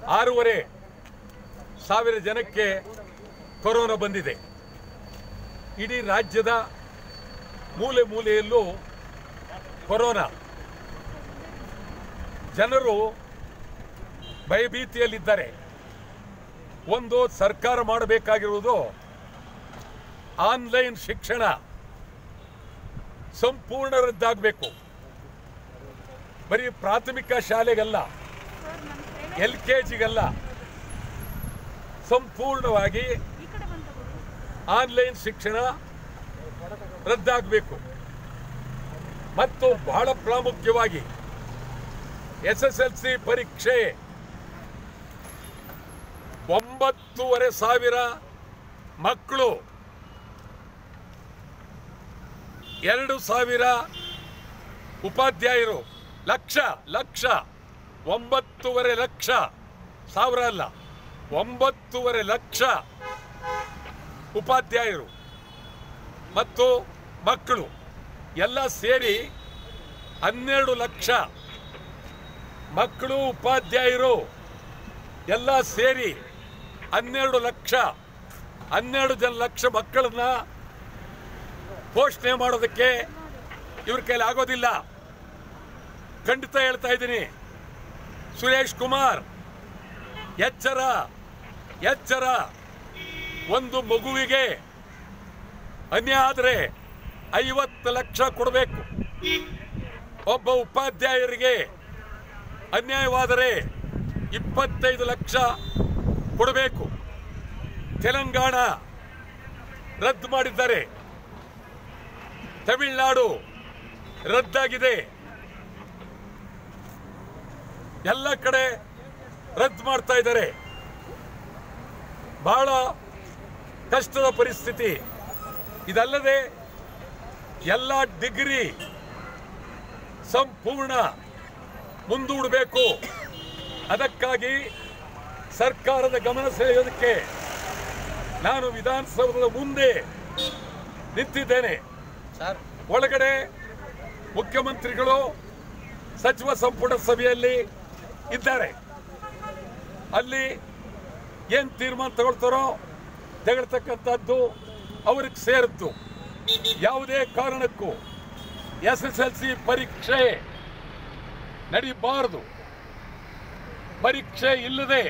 ಆರೂವರೆ ಸಾವಿರ ಜನಕ್ಕೆ ಕೊರೋನಾ ಬಂದಿದೆ ಇಡೀ ರಾಜ್ಯದ ಮೂಲೆ ಮೂಲೆಯಲ್ಲೂ ಕೊರೋನಾ ಜನರು ಭಯಭೀತಿಯಲ್ಲಿದ್ದಾರೆ ಒಂದು ಸರ್ಕಾರ ಮಾಡಬೇಕಾಗಿರುವುದು ಆನ್ಲೈನ್ ಶಿಕ್ಷಣ ಸಂಪೂರ್ಣ ರದ್ದಾಗಬೇಕು ಬರೀ ಪ್ರಾಥಮಿಕ ಶಾಲೆಗಲ್ಲ ಎಲ್ ಕೆ ಜಿಗಲ್ಲ ಸಂಪೂರ್ಣವಾಗಿ ಆನ್ಲೈನ್ ಶಿಕ್ಷಣ ರದ್ದಾಗಬೇಕು ಮತ್ತು ಬಹಳ ಪ್ರಾಮುಖ್ಯವಾಗಿ ಎಸ್ ಎಸ್ ಎಲ್ ಸಿ ಪರೀಕ್ಷೆ ಒಂಬತ್ತೂವರೆ ಸಾವಿರ ಮಕ್ಕಳು ಎರಡು ಸಾವಿರ ಉಪಾಧ್ಯಾಯರು ಲಕ್ಷ ಲಕ್ಷ ಒಂಬತ್ತೂವರೆ ಲಕ್ಷ ಸಾವಿರ ಅಲ್ಲ ಒಂಬತ್ತೂವರೆ ಲಕ್ಷ ಉಪಾಧ್ಯಾಯರು ಮತ್ತು ಮಕ್ಕಳು ಎಲ್ಲ ಸೇರಿ ಹನ್ನೆರಡು ಲಕ್ಷ ಮಕ್ಕಳು ಉಪಾಧ್ಯಾಯರು ಎಲ್ಲ ಸೇರಿ ಹನ್ನೆರಡು ಲಕ್ಷ ಹನ್ನೆರಡು ಜನ ಲಕ್ಷ ಮಕ್ಕಳನ್ನ ಪೋಷಣೆ ಮಾಡೋದಕ್ಕೆ ಇವ್ರ ಕೈಲಿ ಆಗೋದಿಲ್ಲ ಖಂಡಿತ ಹೇಳ್ತಾ ಇದ್ದೀನಿ ಸುರೇಶ್ ಕುಮಾರ್ ಎಚ್ಚರ ಎಚ್ಚರ ಒಂದು ಮಗುವಿಗೆ ಅನ್ಯಾಯ ಆದರೆ ಐವತ್ತು ಲಕ್ಷ ಕೊಡಬೇಕು ಒಬ್ಬ ಉಪಾಧ್ಯಾಯರಿಗೆ ಅನ್ಯಾಯವಾದರೆ ಇಪ್ಪತ್ತೈದು ಲಕ್ಷ ಕೊಡಬೇಕು ತೆಲಂಗಾಣ ರದ್ದು ಮಾಡಿದ್ದಾರೆ ತಮಿಳುನಾಡು ರದ್ದಾಗಿದೆ ಎಲ್ಲ ಕಡೆ ರದ್ದು ಮಾಡ್ತಾ ಇದ್ದಾರೆ ಬಹಳ ಕಷ್ಟದ ಪರಿಸ್ಥಿತಿ ಇದಲ್ಲದೆ ಎಲ್ಲ ಡಿಗ್ರಿ ಸಂಪೂರ್ಣ ಮುಂದೂಡಬೇಕು ಅದಕ್ಕಾಗಿ ಸರ್ಕಾರದ ಗಮನ ಸೆಳೆಯೋದಕ್ಕೆ ನಾನು ವಿಧಾನಸೌಧದ ಮುಂದೆ ನಿಂತಿದ್ದೇನೆ ಸರ್ ಒಳಗಡೆ ಮುಖ್ಯಮಂತ್ರಿಗಳು ಸಚಿವ ಸಂಪುಟ ಸಭೆಯಲ್ಲಿ ಇದ್ದಾರೆ ಅಲ್ಲಿ ಏನ್ ತೀರ್ಮಾನ ತಗೊಳ್ತಾರೋ ತಗೊಳ್ತಕ್ಕಂಥದ್ದು ಅವ್ರಿಗೆ ಸೇರಿತ್ತು ಯಾವುದೇ ಕಾರಣಕ್ಕೂ ಎಸ್ ಎಸ್ ಎಲ್ ಸಿ ಪರೀಕ್ಷೆ ನಡೀಬಾರದು ಪರೀಕ್ಷೆ ಇಲ್ಲದೆ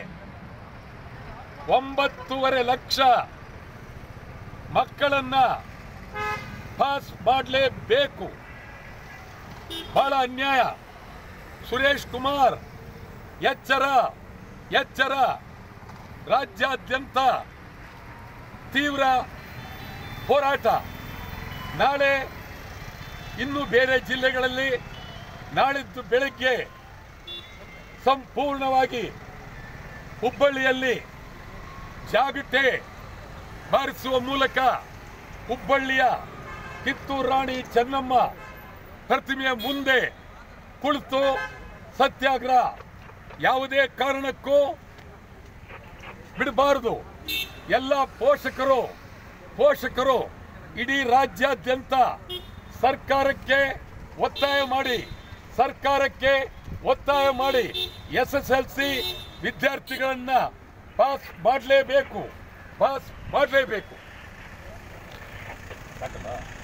ಒಂಬತ್ತೂವರೆ ಲಕ್ಷ ಮಕ್ಕಳನ್ನ ಪಾಸ್ ಮಾಡಲೇಬೇಕು ಬಹಳ ಅನ್ಯಾಯ ಸುರೇಶ್ ಕುಮಾರ್ ಎಚ್ಚರ ಎಚ್ಚರ ರಾಜ್ಯಾದ್ಯಂತ ತೀವ್ರ ಹೋರಾಟ ನಾಳೆ ಇನ್ನು ಬೇರೆ ಜಿಲ್ಲೆಗಳಲ್ಲಿ ನಾಳಿದ್ದು ಬೆಳಗ್ಗೆ ಸಂಪೂರ್ಣವಾಗಿ ಹುಬ್ಬಳ್ಳಿಯಲ್ಲಿ ಜಾಗಟೆ ಬಾರಿಸುವ ಮೂಲಕ ಹುಬ್ಬಳ್ಳಿಯ ಕಿತ್ತೂರು ರಾಣಿ ಚೆನ್ನಮ್ಮ ಪ್ರತಿಮೆಯ ಮುಂದೆ ಕುಳಿತು ಸತ್ಯಾಗ್ರಹ ಯಾವುದೇ ಕಾರಣಕ್ಕೂ ಬಿಡಬಾರದು ಎಲ್ಲ ಪೋಷಕರು ಪೋಷಕರು ಇಡೀ ರಾಜ್ಯಾದ್ಯಂತ ಸರ್ಕಾರಕ್ಕೆ ಒತ್ತಾಯ ಮಾಡಿ ಸರ್ಕಾರಕ್ಕೆ ಒತ್ತಾಯ ಮಾಡಿ ಎಸ್ ಎಸ್ ಎಲ್ ಸಿ ವಿದ್ಯಾರ್ಥಿಗಳನ್ನ ಪಾಸ್ ಮಾಡಲೇಬೇಕು ಪಾಸ್ ಮಾಡಲೇಬೇಕು ಸಾಕಲ್ಲ